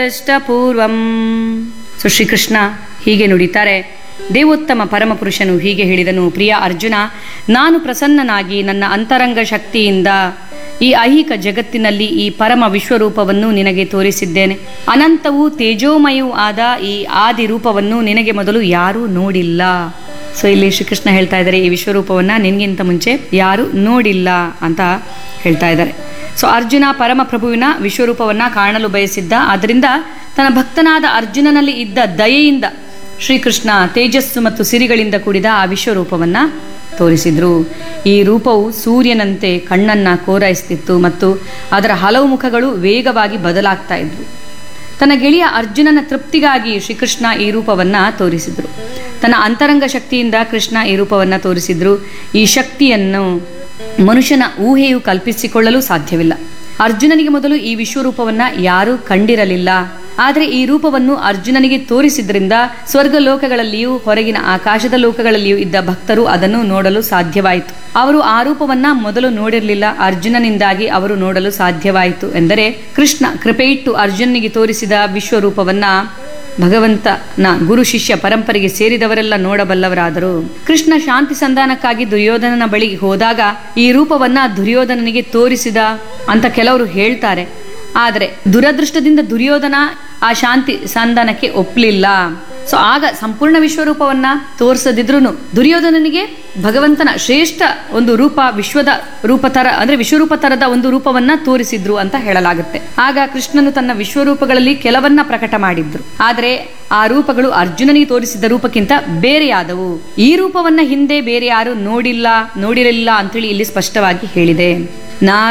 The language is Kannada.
ಪೂರ್ವಂ ಸೊ ಶ್ರೀಕೃಷ್ಣ ಹೀಗೆ ನುಡಿತಾರೆ ದೇವೋತ್ತಮ ಪರಮಪುರುಷನು ಹೀಗೆ ಹೇಳಿದನು ಪ್ರಿಯ ಅರ್ಜುನ ನಾನು ಪ್ರಸನ್ನನಾಗಿ ನನ್ನ ಅಂತರಂಗ ಶಕ್ತಿಯಿಂದ ಈ ಐಹಿಕ ಜಗತ್ತಿನಲ್ಲಿ ಈ ಪರಮ ವಿಶ್ವರೂಪವನ್ನು ನಿನಗೆ ತೋರಿಸಿದ್ದೇನೆ ಅನಂತವೂ ತೇಜೋಮಯವೂ ಆದ ಈ ಆದಿ ರೂಪವನ್ನು ನಿನಗೆ ಮೊದಲು ಯಾರೂ ನೋಡಿಲ್ಲ ಸೊ ಇಲ್ಲಿ ಶ್ರೀಕೃಷ್ಣ ಹೇಳ್ತಾ ಇದ್ದಾರೆ ಈ ವಿಶ್ವರೂಪವನ್ನ ನಿನ್ಗಿಂತ ಮುಂಚೆ ಯಾರು ನೋಡಿಲ್ಲ ಅಂತ ಹೇಳ್ತಾ ಇದ್ದಾರೆ ಸೊ ಅರ್ಜುನ ಪರಮಪ್ರಭುವಿನ ವಿಶ್ವರೂಪವನ್ನ ಕಾಣಲು ಬಯಸಿದ್ದ ಆದ್ದರಿಂದ ತನ್ನ ಭಕ್ತನಾದ ಅರ್ಜುನನಲ್ಲಿ ಇದ್ದ ದಯೆಯಿಂದ ಶ್ರೀಕೃಷ್ಣ ತೇಜಸ್ಸು ಮತ್ತು ಸಿರಿಗಳಿಂದ ಕೂಡಿದ ಆ ವಿಶ್ವರೂಪವನ್ನ ತೋರಿಸಿದ್ರು ಈ ರೂಪವು ಸೂರ್ಯನಂತೆ ಕಣ್ಣನ್ನ ಕೋರೈಸ್ತಿತ್ತು ಮತ್ತು ಅದರ ಹಲವು ಮುಖಗಳು ವೇಗವಾಗಿ ಬದಲಾಗ್ತಾ ಇದ್ವು ತನ್ನ ಗೆಳೆಯ ಅರ್ಜುನನ ತೃಪ್ತಿಗಾಗಿ ಶ್ರೀಕೃಷ್ಣ ಈ ರೂಪವನ್ನ ತೋರಿಸಿದ್ರು ತನ್ನ ಅಂತರಂಗ ಶಕ್ತಿಯಿಂದ ಕೃಷ್ಣ ಈ ರೂಪವನ್ನ ತೋರಿಸಿದ್ರು ಈ ಶಕ್ತಿಯನ್ನು ಮನುಷ್ಯನ ಊಹೆಯು ಕಲ್ಪಿಸಿಕೊಳ್ಳಲು ಸಾಧ್ಯವಿಲ್ಲ ಅರ್ಜುನನಿಗೆ ಮೊದಲು ಈ ವಿಶ್ವರೂಪವನ್ನ ಯಾರೂ ಕಂಡಿರಲಿಲ್ಲ ಆದರೆ ಈ ರೂಪವನ್ನು ಅರ್ಜುನನಿಗೆ ತೋರಿಸಿದ್ರಿಂದ ಸ್ವರ್ಗ ಲೋಕಗಳಲ್ಲಿಯೂ ಹೊರಗಿನ ಆಕಾಶದ ಲೋಕಗಳಲ್ಲಿಯೂ ಇದ್ದ ಭಕ್ತರು ಅದನ್ನು ನೋಡಲು ಸಾಧ್ಯವಾಯಿತು ಅವರು ಆ ರೂಪವನ್ನ ಮೊದಲು ನೋಡಿರಲಿಲ್ಲ ಅರ್ಜುನನಿಂದಾಗಿ ಅವರು ನೋಡಲು ಸಾಧ್ಯವಾಯಿತು ಎಂದರೆ ಕೃಷ್ಣ ಕೃಪೆಯಿಟ್ಟು ಅರ್ಜುನನಿಗೆ ತೋರಿಸಿದ ವಿಶ್ವರೂಪವನ್ನ ಭಗವಂತನ ಗುರು ಶಿಷ್ಯ ಪರಂಪರೆಗೆ ಸೇರಿದವರೆಲ್ಲ ನೋಡಬಲ್ಲವರಾದರು ಕೃಷ್ಣ ಶಾಂತಿ ಸಂಧಾನಕ್ಕಾಗಿ ದುರ್ಯೋಧನನ ಬಳಿಗೆ ಹೋದಾಗ ಈ ರೂಪವನ್ನ ದುರ್ಯೋಧನನಿಗೆ ತೋರಿಸಿದ ಅಂತ ಕೆಲವರು ಹೇಳ್ತಾರೆ ಆದರೆ ದುರದೃಷ್ಟದಿಂದ ದುರ್ಯೋಧನ ಆ ಶಾಂತಿ ಸಂಧಾನಕ್ಕೆ ಒಪ್ಪಲಿಲ್ಲ ಸೊ ಆಗ ಸಂಪೂರ್ಣ ವಿಶ್ವರೂಪವನ್ನ ತೋರಿಸದಿದ್ರು ದುರ್ಯೋಧನನಿಗೆ ಭಗವಂತನ ಶ್ರೇಷ್ಠ ಒಂದು ರೂಪ ವಿಶ್ವದ ರೂಪ ತರ ಅಂದ್ರೆ ವಿಶ್ವರೂಪ ತರದ ಒಂದು ರೂಪವನ್ನ ತೋರಿಸಿದ್ರು ಅಂತ ಹೇಳಲಾಗುತ್ತೆ ಆಗ ಕೃಷ್ಣನು ತನ್ನ ವಿಶ್ವರೂಪಗಳಲ್ಲಿ ಕೆಲವನ್ನ ಪ್ರಕಟ ಮಾಡಿದ್ರು ಆದರೆ ಆ ರೂಪಗಳು ಅರ್ಜುನನಿಗೆ ತೋರಿಸಿದ ರೂಪಕ್ಕಿಂತ ಬೇರೆಯಾದವು ಈ ರೂಪವನ್ನ ಹಿಂದೆ ಬೇರೆ ಯಾರು ನೋಡಿಲ್ಲ ನೋಡಿರಲಿಲ್ಲ ಅಂತೇಳಿ ಇಲ್ಲಿ ಸ್ಪಷ್ಟವಾಗಿ ಹೇಳಿದೆ ನಾ